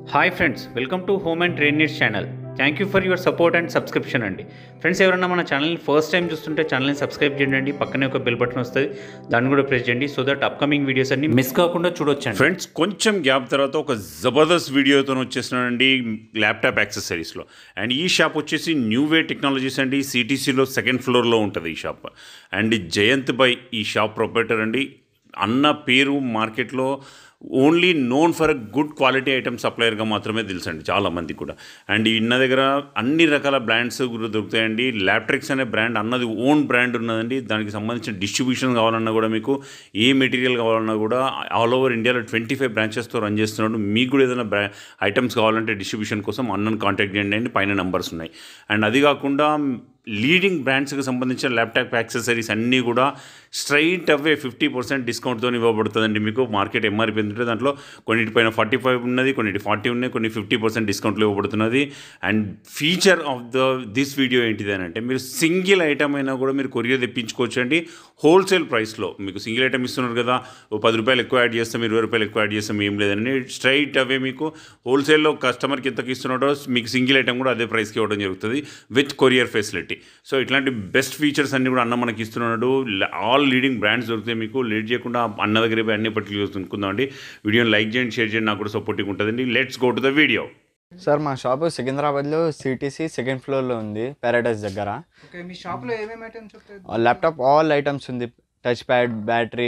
Hi friends welcome to home and train needs channel thank you for your support and subscription అండి friends ఎవరైనా మన ఛానల్ని first time చూస్తుంటే ఛానల్ని subscribe చేయండి పక్కనే ఒక బెల్ బటన్ వస్తుంది దాన్ని కూడా ప్రెస్ చేయండి సో దట్ అప్కమింగ్ వీడియోస్ అన్ని మిస్ కాకుండా చూడొచ్చండి ఫ్రెండ్స్ కొంచెం గ్యాప్ తర్వాత ఒక జబర్దస్త్ వీడియోతో వచ్చేసినానండి ల్యాప్టాప్ యాక్సెసరీస్లో అండ్ ఈ షాప్ వచ్చేసి న్యూ వే టెక్నాలజీస్ అండి సిటీసీలో సెకండ్ ఫ్లోర్లో ఉంటుంది ఈ షాప్ అండ్ జయంత్ బై ఈ షాప్ ప్రొపరేటర్ అండి అన్న పేరు మార్కెట్లో only known for a good quality item సప్లయర్గా మాత్రమే తెలుసండి చాలా మందికి కూడా అండ్ ఇన్న దగ్గర అన్ని రకాల బ్రాండ్స్ కూడా దొరుకుతాయండి ల్యాప్ట్రిక్స్ అనే బ్రాండ్ అన్నది ఓన్ బ్రాండ్ ఉన్నదండి దానికి సంబంధించిన డిస్ట్రిబ్యూషన్ కావాలన్నా కూడా మీకు ఏ మెటీరియల్ కావాలన్నా కూడా ఆల్ ఓవర్ ఇండియాలో ట్వంటీ ఫైవ్ బ్రాంచెస్తో రన్ చేస్తున్నాడు మీకు కూడా ఏదైనా బ్రా ఐటమ్స్ కావాలంటే డిస్ట్రిబ్యూషన్ కోసం అన్నను కాంటాక్ట్ చేయండి అండి పైన నంబర్స్ ఉన్నాయి అండ్ అది కాకుండా లీడింగ్ బ్రాండ్స్కి సంబంధించిన ల్యాప్టాప్ యాక్సెసరీస్ అన్నీ కూడా స్ట్రైట్ అవే ఫిఫ్టీ పర్సెంట్ డిస్కౌంట్తో ఇవ్వబడుతుందండి మీకు మార్కెట్ ఎంఆర్పి ఉంటే దాంట్లో కొన్నిటిపైన ఫార్టీ ఫైవ్ ఉన్నది కొన్నిటి ఫార్టీ ఉన్నాయి కొన్ని ఫిఫ్టీ పర్సెంట్ డిస్కౌంట్లో ఇవ్వబడుతున్నది and feature of the this video ఏంటిది అని అంటే మీరు సింగిల్ ఐటమ్ అయినా కూడా మీరు కొరియర్ తెప్పించుకోవచ్చు అండి హోల్సేల్ ప్రైస్లో మీకు సింగిల్ ఐటమ్ ఇస్తున్నారు కదా ఓ పది రూపాయలు ఎక్కువ యాడ్ చేస్తాం ఇరవై రూపాయలు ఎక్కువ యాడ్ చేస్తాం ఏం లేదండి స్ట్రైట్ అవే మీకు హోల్సేల్లో కస్టమర్కి ఎంతకి ఇస్తున్నాడో మీకు సింగిల్ ఐటమ్ కూడా అదే ప్రైస్కి ఇవ్వడం జరుగుతుంది విత్ కొరియర్ ఫెసిలిటీ సో ఇట్లాంటి బెస్ట్ ఫీచర్స్ అన్ని కూడా అన్న మనకి ఇస్తున్నాడు ఆల్ లీడింగ్ బ్రాండ్స్ దొరుకుతాయి మీకు లేట్ చేయకుండా అన్న దగ్గర పోయి అన్ని పట్టికలు కొనుక్కుందామండి వీడియోని లైక్ చేయండి షేర్ చేయండి నాకు కూడా సపోర్టింగ్ ఉంటుందండి let's go to the video sir మా షాపు సికింద్రాబాద్లో సిటీసీ సెకండ్ ఫ్లోర్లో ఉంది పారాడైస్ దగ్గర ఓకే మీ షాప్ లో ఏమేమి ఐటమ్స్ చెప్తారు ల్యాప్టాప్ ఆల్ ఐటమ్స్ ఉంది touch pad battery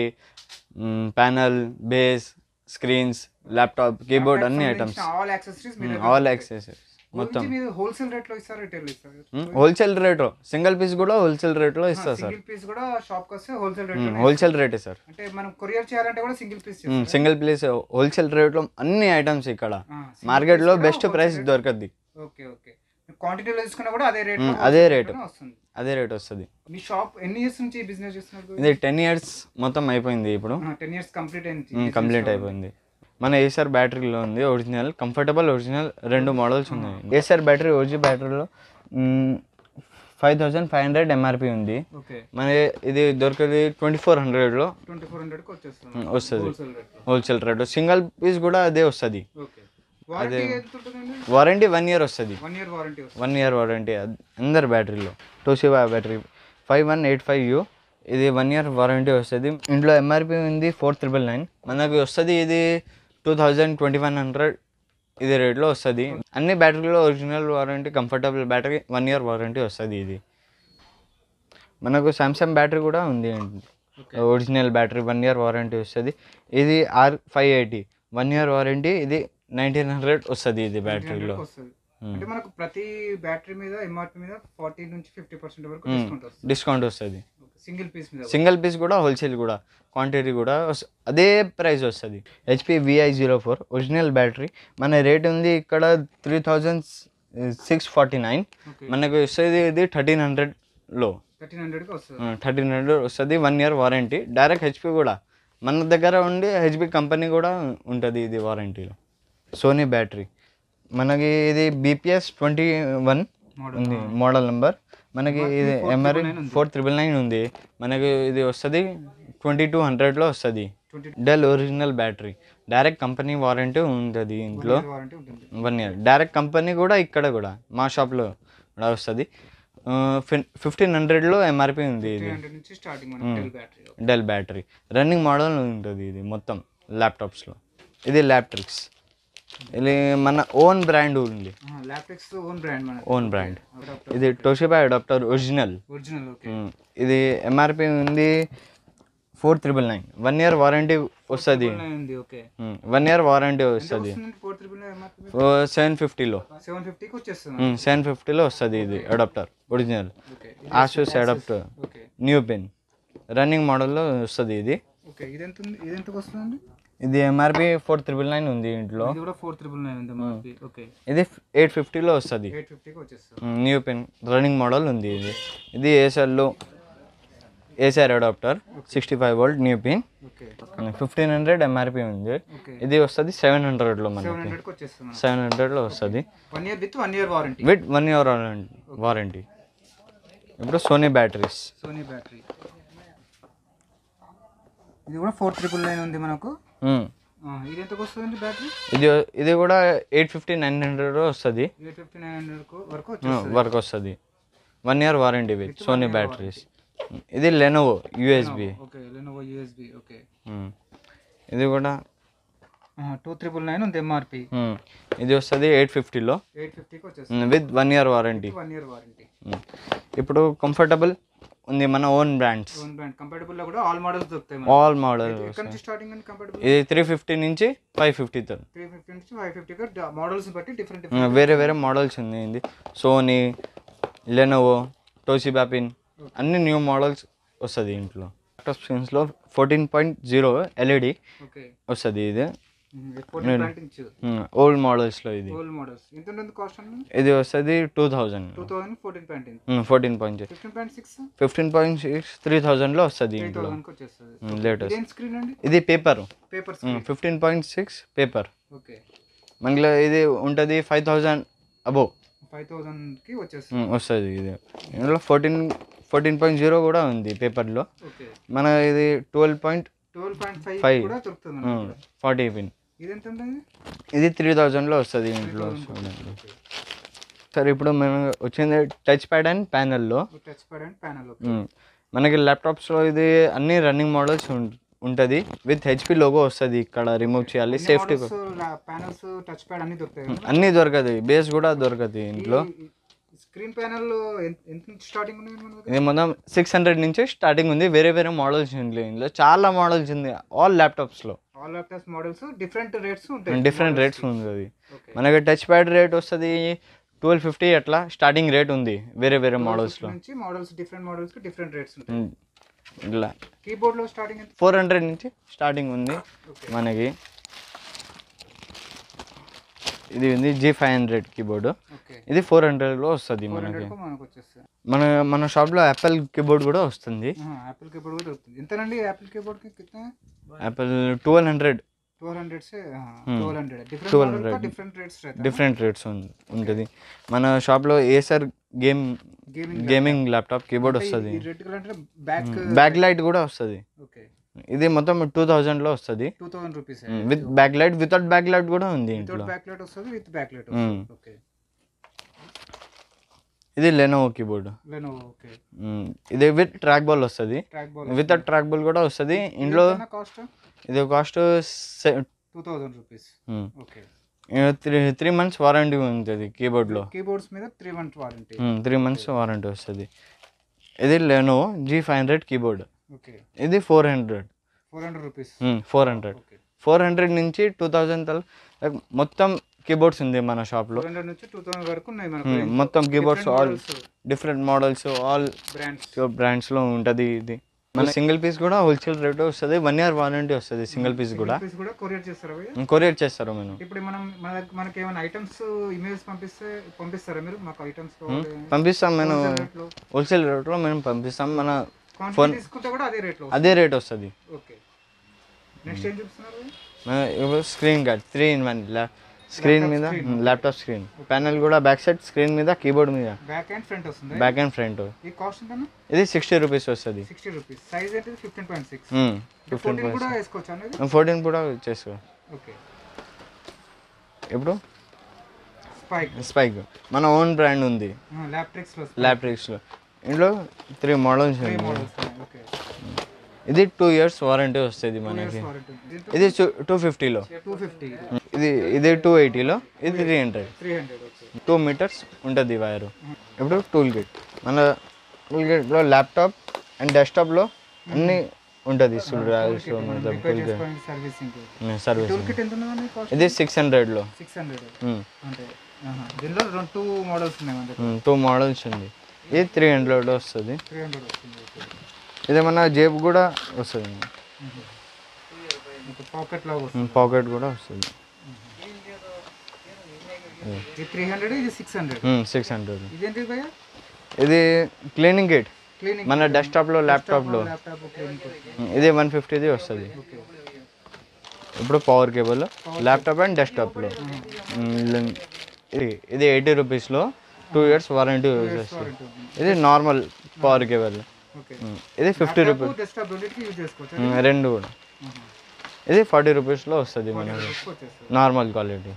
panel base screens laptop keyboard అన్ని ఐటమ్స్ ఆల్ యాక్సెసరీస్ మీరు ఆల్ యాక్సెస్ మొత్తం మీరు హోల్సేల్ రేట్ లో ఇస్తారు రిటైల్ ఇస్తారు హోల్సేల్ రేట్లో సింగిల్ పీస్ కూడా హోల్సేల్ రేట్లో ఇస్తారు సార్ సింగిల్ పీస్ కూడా షాప్ కి వస్తే హోల్సేల్ రేట్ హోల్సేల్ రేటే సార్ అంటే మనం కొరియర్ చేయాలంటే కూడా single piece single piece wholesale రేట్లో అన్ని ఐటమ్స్ ఇక్కడ మార్కెట్లో బెస్ట్ ప్రైస్ దొరకద్ది ఓకే ఓకే క్వాంటిటీలో తీసుకున్నా కూడా అదే రేట్ మ్మ్, అదే రేటు. వస్తుంది అదే రేట్ వస్తుంది మీ షాప్ ఎన్ని ఇయర్స్ నుంచి బిజినెస్ చేస్తున్నారు ఇది టెన్ ఇయర్స్ మొత్తం అయిపోయింది ఇప్పుడు టెన్ ఇయర్స్ కంప్లీట్ అయింది కంప్లీట్ అయిపోయింది మన ఏసర్ బ్యాటరీలో ఉంది ఒరిజినల్ కంఫర్టబుల్ ఒరిజినల్ రెండు మోడల్స్ ఉన్నాయి ఏసర్ బ్యాటరీ ఓజీ బ్యాటరీలో five thousand five hundred MRP ఉంది ఓకే మన ఇది దొరికేది ట్వంటీ ఫోర్ హండ్రెడ్లో ట్వంటీ ఫోర్ హండ్రెడ్ కి వచ్చేస్తుంది వస్తుంది హోల్సేల్ రేట్ లో హోల్సేల్ రేట్ సింగిల్ పీస్ కూడా అదే వస్తుంది ఓకే వారంటీ ఎంత ఉంటుందండి వారంటీ వన్ ఇయర్ వస్తుంది వన్ ఇయర్ వారంటీ వస్తుంది వన్ ఇయర్ వారంటీ అందరు బ్యాటరీలో Toshiba battery five one eight five U ఇది వన్ ఇయర్ వారంటీ వస్తుంది ఇంట్లో ఎంఆర్పి ఉంది ఫోర్ త్రిబుల్ నైన్ మనకి వస్తుంది ఇది two thousand twenty one hundred ఇది రేట్లో వస్తుంది అన్ని బ్యాటరీలో original warranty comfortable battery one year warranty వస్తుంది ఇది మనకు సామ్సంగ్ బ్యాటరీ కూడా ఉంది original battery one year warranty వస్తుంది ఇది R five eighty one year warranty ఇది నైన్టీన్ హండ్రెడ్ వస్తుంది ఇది బ్యాటరీలో వస్తుంది అంటే మనకు ప్రతి బ్యాటరీ మీద ఎంఆర్పి మీద ఫార్టీ నుంచి ఫిఫ్టీ పర్సెంట్ వరకు డిస్కౌంట్ వస్తుంది డిస్కౌంట్ వస్తుంది సింగిల్ పీస్ మీద సింగిల్ పీస్ కూడా హోల్సేల్ కూడా క్వాంటిటీ కూడా వస్- అదే ప్రైస్ వస్తుంది HP VI zero four original battery మన రేట్ ఉంది ఇక్కడ three thousand six forty nine Okay. మనకు వస్తుంది ఇది థర్టీన్ హండ్రెడ్లో థర్టీన్ హండ్రెడ్కి వస్తుంది థర్టీన్ హండ్రెడ్ వస్తుంది one year warranty direct HP కూడా మన దగ్గర ఉండి హెచ్పి కంపెనీ కూడా ఉంటుంది ఇది వారంటీలో సోనీ బ్యాటరీ మనకి ఇది బీపీఎస్ ట్వంటీ వన్ Model, ఉంది మోడల్ నెంబర్ మనకి ఇది ఎంఆర్ఐ ఫోర్ త్రిబుల్ నైన్ ఉంది మనకి ఇది వస్తుంది ట్వంటీ టూ హండ్రెడ్లో వస్తుంది twenty Dell original battery direct company warranty ఉంటుంది ఇంట్లో వారంటీ ఉంటుంది వన్ ఇయర్ డైరెక్ట్ కంపెనీ కూడా ఇక్కడ కూడా మా షాప్లో కూడా వస్తుంది ఫిఫ్టీన్ హండ్రెడ్లో ఎంఆర్పి ఉంది త్రీ ఇది హండ్రెడ్ నుంచి స్టార్టింగ్ మన Dell battery Dell battery running model ఉంటుంది ఇది మొత్తం ల్యాప్టాప్స్లో ఇది ల్యాప్ట్రిక్స్ ఇది మన ఓన్ బ్రాండ్ ఉంది ల్యాప్టాప్స్ ఓన్ బ్రాండ్ మన ఓన్ బ్రాండ్ ఇది Toshiba adapter original original okay ఇది ఎంఆర్పి ఉంది four triple nine one year warranty వస్తుంది ఉంది ఓకే వన్ ఇయర్ వారంటీ వస్తుంది ఫోర్ త్రిబుల్ ఎంఆర్పి సెవెన్ ఫిఫ్టీలో సెవెన్ ఫిఫ్టీకి వచ్చేస్తుంది సెవెన్ ఫిఫ్టీలో వస్తుంది ఇది adapter original okay Asus adapter okay new pen running మోడల్లో వస్తుంది ఇది ఓకే ఇది ఎంత ఉంది ఇది ఎంతకు వస్తుందండి ఇది ఎంఆర్పి ఫోర్ త్రిబుల్ నైన్ ఉంది ఇంట్లో ఇది కూడా ఫోర్ త్రిబుల్ నైన్ ఉంది ఎంఆర్పి ఓకే ఇది ఎయిట్ ఫిఫ్టీలో వస్తుంది ఎయిట్ ఫిఫ్టీకి వచ్చేస్తుంది న్యూ పెన్ రన్నింగ్ మోడల్ ఉంది ఇది ఇది ఏసర్లో Acer adapter sixty five volt new pin okay fifteen hundred MRP ఉంది ఓకే ఇది వస్తుంది సెవెన్ హండ్రెడ్లో సెవెన్ మనకి హండ్రెడ్కి వచ్చేస్తుంది సెవెన్ హండ్రెడ్లో వస్తుంది one year with one year warranty with one year warranty ఇప్పుడు సోనీ బ్యాటరీస్ సోనీ బ్యాటరీ ఇది కూడా ఫోర్ ట్రిపుల్ నైన్ ఉంది మనకు ఇది ఎంతకు వస్తుందండి బ్యాటరీ ఇది ఇది కూడా ఎయిట్ ఫిఫ్టీ నైన్ హండ్రెడ్ వస్తుంది ఎయిట్ ఫిఫ్టీ నైన్ హండ్రెడ్ వరకు వచ్చేస్తుంది వర్క్ వస్తుంది one year warranty with Sony batteries ఇది Lenovo USB okay Lenovo USB okay ఇది కూడా టూ త్రిబుల్ నైన్ ఉంది ఎంఆర్పి మ్మ్. ఇది వస్తుంది ఎయిట్ ఫిఫ్టీలో ఎయిట్ ఫిఫ్టీకి వచ్చేస్తుంది with one year warranty one year warranty ఇప్పుడు కంఫర్టబుల్ ఉంది మన own brands own brand compatible లో కూడా ఆల్ మోడల్స్ దొరుకుతాయి ఆల్ మోడల్ ఎక్కడ నుంచి స్టార్టింగ్ అండి కంపాటబుల్ ఇది త్రీ ఫిఫ్టీ నుంచి ఫైవ్ ఫిఫ్టీతో త్రీ ఫిఫ్టీ నుంచి ఫైవ్ ఫిఫ్టీ మోడల్స్ బట్టి డిఫరెంట్ వేరే వేరే మోడల్స్ ఉంది సోనీ లెనోవో టోసిబాపిన్ అన్ని న్యూ మోడల్స్ వస్తుంది ఇంట్లో ల్యాప్టాప్ స్క్రీన్స్లో fourteen point zero LED okay వస్తుంది ఇది ఫోర్టీన్ పాయింట్ ఇంచ్ ఓల్డ్ మోడల్స్లో ఇది ఓల్డ్ మోడల్స్ ఎంత ఉంటుంది కాస్ట్ అండి ఇది వస్తుంది two thousand two thousand fourteen point inch fourteen point fifteen point six fifteen point six three థౌజండ్లో వస్తుంది త్రీ ఇంట్లో థౌసండ్కి వచ్చేస్తుంది లేటెస్ట్ ఇదేం స్క్రీన్ అండి ఇది paper paper fifteen point six paper okay మనకి ఇది ఉంటుంది ఫైవ్ థౌజండ్ అబోవ్ ఫైవ్ థౌసండ్కి వచ్చేస్తుంది వస్తుంది ఇది ఇందులో ఫోర్టీన్ ఫోర్టీన్ పాయింట్ జీరో కూడా ఉంది పేపర్లో ఓకే మన ఇది twelve point twelve point five Five. కూడా దొరుకుతుంది మనకి. ఫార్టీ పిన్ ఇది ఎంత ఉంటుంది ఇది త్రీ థౌజండ్లో వస్తుంది ఇంట్లో చూడండి సరే ఇప్పుడు మనం వచ్చింది టచ్ ప్యాడ్ అండ్ ప్యానల్లో టచ్ ప్యాడ్ అండ్ ప్యానల్ మనకి ల్యాప్టాప్స్లో ఇది అన్ని రన్నింగ్ మోడల్స్ ఉంటుంది విత్ హెచ్పి లోగో వస్తుంది ఇక్కడ రిమూవ్ చేయాలి సేఫ్టీ ప్యానల్స్ టచ్ ప్యాడ్ అన్ని దొరుకుతాయి కదా? అన్నీ దొరకదు బేస్ కూడా దొరకదు ఇంట్లో స్క్రీన్ ప్యానల్ ఎంత నుంచి స్టార్టింగ్ ఉంది మన దగ్గర ఇది మొత్తం సిక్స్ హండ్రెడ్ నుంచి స్టార్టింగ్ ఉంది వేరే వేరే మోడల్స్ ఉంది ఇందులో చాలా మోడల్స్ ఉంది ఆల్ ల్యాప్టాప్స్లో all laptops models different rates ఉంటాయి డిఫరెంట్ రేట్స్ ఉంది అది ఓకే మనకి టచ్ ప్యాడ్ రేట్ వస్తుంది ట్వెల్వ్ ఫిఫ్టీ అట్లా స్టార్టింగ్ రేట్ ఉంది వేరే వేరే మోడల్స్లో నుంచి మోడల్స్ డిఫరెంట్ మోడల్స్ కి డిఫరెంట్ రేట్స్ ఉంటాయి ఇట్లా కీబోర్డ్ లో స్టార్టింగ్ ఎంత ఫోర్ హండ్రెడ్ నుంచి స్టార్టింగ్ ఉంది ఓకే మనకి ఇది ఉంది G five hundred keyboard okay ఇది ఫోర్ హండ్రెడ్లో వస్తుంది ఫోర్ మనకి హండ్రెడ్ కు మనకు వచ్చేస్తుంది మన మన షాప్లో యాపిల్ కీబోర్డ్ కూడా వస్తుంది యాపిల్ కీబోర్డ్ కూడా దొరుకుతుంది ఎంతనండి యాపిల్ కీబోర్డ్ కి కిतना apple twelve hundred twelve hundred से ట్వెల్వ్ హండ్రెడ్ డిఫరెంట్ 1200. మోడల్ का డిఫరెంట్ రేట్స్ रहता है డిఫరెంట్ రేట్స్ ఉంటుంది మన షాప్లో Acer game gaming gaming laptop keyboard వస్తుంది ఈ రెడ్ కలర్ అంటే బ్యాక్ బ్యాక్ లైట్ కూడా వస్తుంది ఓకే ఇది మొత్తం టూ థౌజండ్లో వస్తుంది two thousand rupees with back light without back light కూడా ఉంది వితౌట్ ఇంట్లో బ్యాక్ లైట్ వస్తుంది విత్ బ్యాక్ లైట్ Mm. వస్తుంది ఓకే ఇది లెనోవో కీబోర్డ్ లెనోవో ఓకే ఇది విత్ ట్రాక్ బాల్ వస్తుంది track ball with track ball కూడా వస్తుంది ఇంట్లో కాస్ట్ ఇది cost two thousand rupees okay three three months warranty ఉంటుంది కీబోర్డ్లో కీబోర్డ్స్ మీద three month warranty three months warranty వస్తుంది ఇది Lenovo G five hundred keyboard okay ఇది four hundred four hundred rupees four hundred okay four hundred నుంచి two thousand మొత్తం keyboards ఉంది మన షాప్లో ఫోర్ హండ్రెడ్ నుంచి టూ థౌసండ్ వరకు ఉన్నాయి మనకు మొత్తం keyboards all different models all brands బ్రాండ్స్లో ఉంటుంది ఇది మన సింగిల్ పీస్ కూడా హోల్సేల్ రేట్ వస్తుంది వన్ ఇయర్ వారంటీ వస్తుంది సింగిల్ పీస్ కూడా పీస్ కూడా కొరియర్ చేస్తారా భయ్యా కొరియర్ చేస్తారు మేము ఇప్పుడు మనం మన దగ్గ- మనకి ఏమైనా ఐటమ్స్ ఇమేజ్ పంపిస్తే పంపిస్తారా మీరు మాకు ఐటమ్స్ పంపిస్తాం మేము హోల్సేల్ రేట్లో మేము పంపిస్తాం మన క్వాంటిటీ తీసుకుంటే కూడా అదే రేట్లో అదే రేట్ వస్తుంది ఓకే నెక్స్ట్ ఏం చూపిస్తున్నారు భయ్యా? మన ఇప్పుడు screen guard three in one screen మీద ల్యాప్టాప్ స్క్రీన్ ప్యానల్ కూడా బ్యాక్ సైడ్ స్క్రీన్ మీద కీబోర్డ్ మీద బ్యాక్ అండ్ ఫ్రంట్ వస్తుంది బ్యాక్ అండ్ ఫ్రంట్ ఈ కాస్ట్ ఎంతనా ఇది సిక్స్టీ రూపీస్ వస్తుంది సిక్స్టీ రూపీస్ సైజ్ అయితే fifteen point six fifteen fourteen కూడా వేసుకోవచ్చు అనేది ఫోర్టీన్ కూడా చేసుకో ఓకే ఇప్పుడు స్పైక్ స్పైక్ మన ఓన్ బ్రాండ్ ఉంది ల్యాప్ట్రిక్స్ లో ల్యాప్ట్రిక్స్లో ఇందులో త్రీ మోడల్స్ త్రీ ఉంది మోడల్స్ ఓకే ఇది టూ ఇయర్స్ వారంటీ వస్తుంది మనకి ఇది టూ ఫిఫ్టీలో టూ ఫిఫ్టీ ఇది ఇది టూ ఎయిటీలో ఇది three hundred three hundred okay two metres ఉంటుంది వైరు ఇప్పుడు టూల్ కిట్ మన టూల్ కిట్లో ల్యాప్టాప్ అండ్ డెస్క్టాప్లో అన్నీ ఉంటుంది service servicing service tool kit ఎంత ఉన్నదండి కాస్ట్ ఇది సిక్స్ హండ్రెడ్లో సిక్స్ హండ్రెడ్ అంటే ఆహా. దీనిలో రెండు టూ మోడల్స్ ఉన్నాయి మన దగ్గర టూ మోడల్స్ ఉంది ఇది త్రీ హండ్రెడ్ వస్తుంది త్రీ హండ్రెడ్ వస్తుంది ఓకే ఇది మన జేబు కూడా వస్తుంది పాకెట్ లాగా వస్తుంది పాకెట్ కూడా వస్తుంది ఇది త్రీ హండ్రెడ్ ఇది సిక్స్ హండ్రెడ్ సిక్స్ హండ్రెడ్ ఇదేంటి భయ్యా ఇది క్లీనింగ్ కిట్ క్లీనింగ్ మన డెస్క్టాప్లో ల్యాప్టాప్లో ల్యాప్టాప్ క్లీనింగ్ ఇది వన్ ఫిఫ్టీది వస్తుంది ఓకే ఇప్పుడు పవర్ కేబుల్ ల్యాప్టాప్ అండ్ డెస్క్టాప్లో ఇది ఇది ఎయిటీ రూపీస్లో టూ ఇయర్స్ వారంటీ వస్తుంది ఇది నార్మల్ పవర్ కేబుల్ ఓకే ఇది ఫిఫ్టీ రూపీస్ డెస్క్టాప్ రెండింటికి యూజ్ చేసుకోవచ్చు రెండు కూడా ఇది ఫార్టీ రూపీస్లో వస్తుంది మనకు వచ్చేస్తుంది నార్మల్ క్వాలిటీ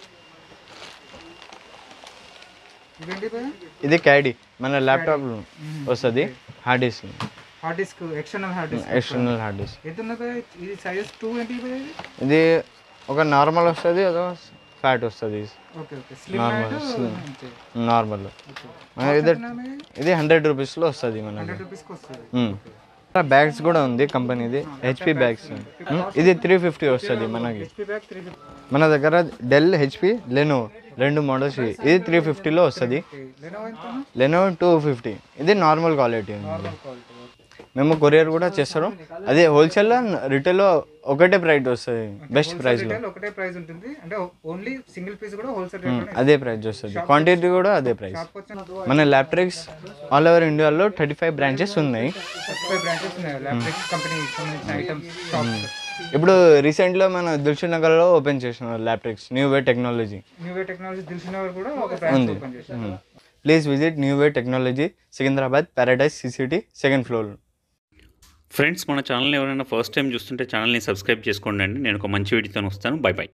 ఇదేంటి భయ్యా ఇది క్యాడీ మన ల్యాప్టాప్ వస్తుంది hard disk hard disk external hard disk external hard disk ఎంత ఉంది భయ్యా ఇది సైజ్ టూ ఏంటి భయ్యా ఇది ఇది ఒక నార్మల్ వస్తుంది అదో ఫ్యాట్ వస్తుంది okay okay slim Normal, and slim. అంతే నార్మల్ ఓకే మనకి ఇది ఎంత భయ్యా? ఇది హండ్రెడ్ రూపీస్లో వస్తుంది మనకి హండ్రెడ్ రూపీస్కి వస్తుంది మ్మ్. బ్యాగ్స్ కూడా ఉంది కంపెనీది హెచ్పి బ్యాగ్స్ మ్మ్. ఇది త్రీ ఫిఫ్టీ వస్తుంది మనకి హెచ్పీ బ్యాగ్ త్రీ ఫిఫ్టీ మన దగ్గర డెల్ హెచ్పి లెనో రెండు మోడల్స్ ఇది త్రీ ఫిఫ్టీలో వస్తుంది లెనోవో ఎంత లెనో టూ ఫిఫ్టీ ఇది నార్మల్ క్వాలిటీ ఉంది నార్మల్ క్వాలిటీ మేము కొరియర్ కూడా చేస్తాం అదే హోల్సేల్లో రిటైల్లో ఒకటే ప్రైస్ వస్తుంది బెస్ట్ ప్రైస్లో రిటైల్ ఒకటే ప్రైస్ ఉంటుంది అంటే ఓన్లీ సింగిల్ పీస్ కూడా హోల్సేల్ రేట్ అదే ప్రైస్ వస్తుంది క్వాంటిటీ కూడా అదే ప్రైస్ షాప్ వచ్చి మన ల్యాప్టాప్స్ ఆల్ ఓవర్ ఇండియాలో థర్టీ ఫైవ్ బ్రాంచెస్ ఉన్నాయి ఫైవ్ బ్రాంచెస్ ఉన్నాయి ల్యాప్టాప్ కంపెనీ సంబంధించిన ఐటమ్స్ షాప్స్ ఇప్పుడు రీసెంట్లో మన దిల్షుక్ నగర్లో ఓపెన్ చేసిన laptops new way technology new way technology తెలిసినవారు కూడా ఒక బ్రాంచ్ ఓపెన్ చేశారు please visit new way technology Secunderabad Paradise CCT second floor friends మన ఛానల్ ఎవరైనా ఫస్ట్ టైం చూస్తుంటే ఛానల్ని సబ్స్క్రైబ్ చేసుకోండి అండి నేను ఒక మంచి వీడియోతో వస్తాను బై బై